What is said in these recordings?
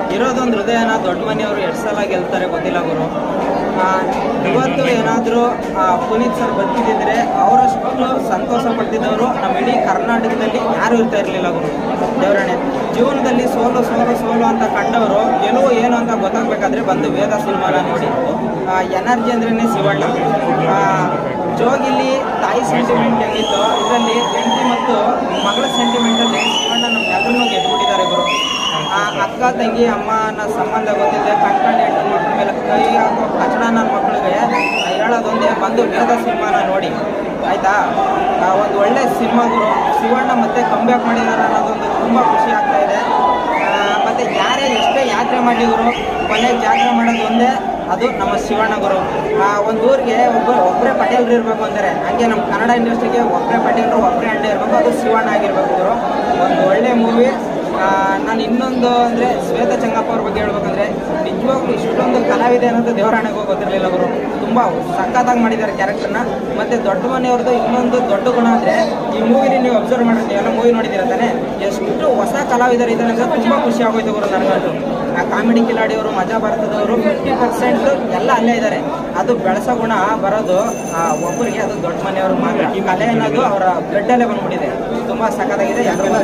ಇರೋದೊಂದು ಹೃದಯನ ದೊಡ್ಡ ಮನೆಯವರು ಎಷ್ಟು ಸಲ ಗೆಲ್ತಾರೆ ಗೊತ್ತಿಲ್ಲ ಗುರು ಆ, ಇವತ್ತು ಏನಾದರೂ ಪುನೀತ್ ಸರ್ ಬದುಕಿದ್ರೆ ಅವರಷ್ಟು ಸಂತೋಷ ಪಡ್ತಿದ್ದವರು ನಮ್ಮ ಇಡೀ ಕರ್ನಾಟಕದಲ್ಲಿ ಯಾರೂ ಇರ್ತಾ ಇರಲಿಲ್ಲ ಗುರು ದೇವರಣೆ ಜೀವನದಲ್ಲಿ ಸೋಲು ಸೋಲು ಸೋಲು ಅಂತ ಕಂಡವರು ಗೆಲುವು ಏನು ಅಂತ ಗೊತ್ತಾಗಬೇಕಾದ್ರೆ ಬಂದು ವೇದ ಸಿನಿಮಾನ ನೋಡಿ ಎನರ್ಜಿ ಅಂದ್ರೇ ಶಿವಣ್ಣ ಆ, ಜೋಗಿಲಿ ತಾಯಿ ಸೆಂಟಿಮೆಂಟ್ ಹೆಂಗಿತ್ತು ಇದರಲ್ಲಿ ಹೆಂಡತಿ ಮತ್ತು ಮಗಳ ಸೆಂಟಿಮೆಂಟಲ್ಲಿ ಶಿವಣ್ಣ ನಮ್ಮೆಲ್ಲರನ್ನೂ ಗೆದ್ದುಬಿಟ್ಟಿದ್ದಾರೆ ಗುರು ಆ ಅಕ್ಕ ತಂಗಿ ಅಮ್ಮ ಅನ್ನೋ ಸಂಬಂಧ ಗೊತ್ತಿದೆ ಕಣ್ಕಂಡು ಹೆಣ್ಣು ಮಕ್ಕಳ ಮೇಲೆ ಕೈ ಹಾಕೋ ತಕ್ಷಣ ನನ್ನ ಮಕ್ಕಳಿಗೆ ಹೇಳೋದೊಂದೇ ಬಂದು ವೇದ ಸಿನಿಮಾನ ನೋಡಿ ಆಯಿತಾ ಒಂದು ಒಳ್ಳೆ ಸಿನಿಮಾ ಗುರು ಶಿವಣ್ಣ ಮತ್ತೆ ಕಂಬ್ಯಾಕ್ ಮಾಡಿದ್ದಾರೆ ಅನ್ನೋದೊಂದು ತುಂಬ ಖುಷಿ ಆಗ್ತಾ ಇದೆ ಆ, ಮತ್ತೆ ಯಾರೇ ಎಷ್ಟೇ ಯಾತ್ರೆ ಮಾಡಿದ್ರು ಕೊನೆಗೆ ಜಾತ್ರೆ ಮಾಡೋದು ಒಂದೇ ಅದು ನಮ್ಮ ಶಿವಣ್ಣ ಗುರು ಆ, ಒಂದು ಊರಿಗೆ ಒಬ್ಬ ಒಬ್ಬರೇ ಪಟೇಲ್ರು ಇರಬೇಕು ಅಂತಾರೆ ಹಂಗೆ ನಮ್ಮ ಕನ್ನಡ ಇಂಡಸ್ಟ್ರಿಗೆ ಒಬ್ಬರೇ ಪಟೇಲ್ರು ಒಬ್ಬರೇ ಅಣ್ಣ ಇರಬೇಕು ಅದು ಶಿವಣ್ಣ ಆಗಿರ್ಬೇಕು ಗುರು ಒಂದು ಒಳ್ಳೆ ಮೂವಿ ನಾನು ಇನ್ನೊಂದು ಅಂದರೆ ಶ್ವೇತ ಚಂಗಪ್ಪ ಅವ್ರ ಬಗ್ಗೆ ಹೇಳ್ಬೇಕಂದ್ರೆ ನಿಜವಾಗ್ಲೂ ಇಷ್ಟೊಂದು ಕಲಾವಿದೆ ಅನ್ನೋದು ದೇವರಾಣೆಗೂ ಗೊತ್ತಿರಲಿಲ್ಲ ಅವರು ತುಂಬ ಸಖತ್ತಾಗಿ ಮಾಡಿದ್ದಾರೆ ಕ್ಯಾರೆಕ್ಟರ್ನ ಮತ್ತು ದೊಡ್ಡ ಮನೆಯವ್ರದ್ದು ಇನ್ನೊಂದು ದೊಡ್ಡ ಗುಣ ಅಂದರೆ ಈ ಮೂವಿಲಿ ನೀವು ಅಬ್ಸರ್ವ್ ಮಾಡಿರ್ತೀವಿ ಎಲ್ಲ ಮೂವಿ ನೋಡಿದ್ದೀರ ತಾನೆ ಎಷ್ಟು ಹೊಸ ಕಲಾವಿದರು ಇದ್ದಾರೆ ಅಂದರೆ ತುಂಬ ಖುಷಿ ಆಗೋಯ್ತು ಗುರು ನನಗಂತೂ ಆ ಕಾಮಿಡಿ ಕಿಲಾಡಿಯವರು ಮಜಾ ಭಾರತದವರು ಫಿಫ್ಟಿ ಪರ್ಸೆಂಟ್ ಎಲ್ಲ ಅಲ್ಲೇ ಇದ್ದಾರೆ ಅದು ಬೆಳೆಸೋ ಗುಣ ಬರೋದು ಆ, ಒಬ್ಬರಿಗೆ ಅದು ದೊಡ್ಡ ಮನೆಯವ್ರಿಗೆ ಮಾತ್ರ ಈ ಕಲೆ ಅನ್ನೋದು ಅವರ ಬ್ಲಡ್ಡಲ್ಲೇ ಬಂದ್ಬಿಟ್ಟಿದೆ ತುಂಬ ಸಖತ್ತಾಗಿದೆ ಎಲ್ಲರೂ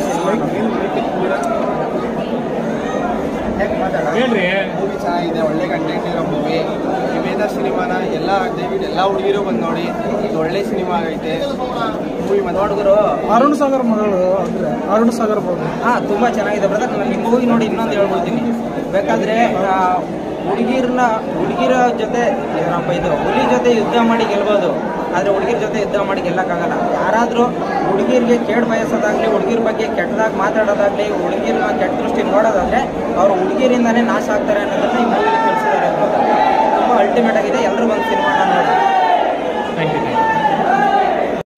ಹೇಳ್ರಿ ಮೂವಿ ಚೆನ್ನಾಗಿದೆ ಒಳ್ಳೆ ಕಂಟೆಂಟ್ ಇರೋ ಮೂವಿ ವೇದ ಸಿನಿಮಾನ ಎಲ್ಲ ದಯವಿಟ್ಟು ಎಲ್ಲ ಹುಡುಗಿರು ಬಂದು ನೋಡಿ ಇದು ಒಳ್ಳೆ ಸಿನಿಮಾ ಆಗೈತೆ ಮೂವಿ ನೋಡಿದ್ರು ಅರುಣ್ ಸಾಗರ್ ಮಗಳು ಅಂದ್ರೆ ಅರುಣ್ ಸಾಗರ್ ಮಗಳು ಹಾಂ ತುಂಬ ಚೆನ್ನಾಗಿದೆ ಬ್ರದರ್ ನಾನು ಈ ಮೂವಿ ನೋಡಿ ಇನ್ನೊಂದು ಹೇಳ್ಬಿಡ್ತೀನಿ ಬೇಕಾದರೆ ಹುಡುಗಿರನ್ನ ಹುಡುಗಿರ ಜೊತೆ ಏನಪ್ಪ ಇದು ಹುಲಿ ಜೊತೆ ಯುದ್ಧ ಮಾಡಿ ಗೆಲ್ಬೋದು ಆದರೆ ಹುಡುಗಿರ ಜೊತೆ ಯುದ್ಧ ಮಾಡಿ ಗೆಲ್ಲಕ್ಕಾಗಲ್ಲ ಯಾರಾದರೂ ಹುಡುಗಿರಿಗೆ ಕೇಡು ಬಯಸೋದಾಗಲಿ ಹುಡುಗಿರ ಬಗ್ಗೆ ಕೆಟ್ಟದಾಗಿ ಮಾತಾಡೋದಾಗಲಿ ಹುಡುಗಿರನ್ನ ಕೆಟ್ಟ ದೃಷ್ಟಿ ನೋಡೋದಾದರೆ ಅವರು ಹುಡುಗಿರಿಂದನೇ ನಾಶ ಆಗ್ತಾರೆ ಅನ್ನೋದನ್ನ ಈ ಮೂವಿಲಿ ತಿಳಿಸಿದ್ದಾರೆ ತುಂಬ ಅಲ್ಟಿಮೇಟ್ ಆಗಿದೆ ಎಲ್ಲರೂ ಬಂದು ಸಿನಿಮಾನ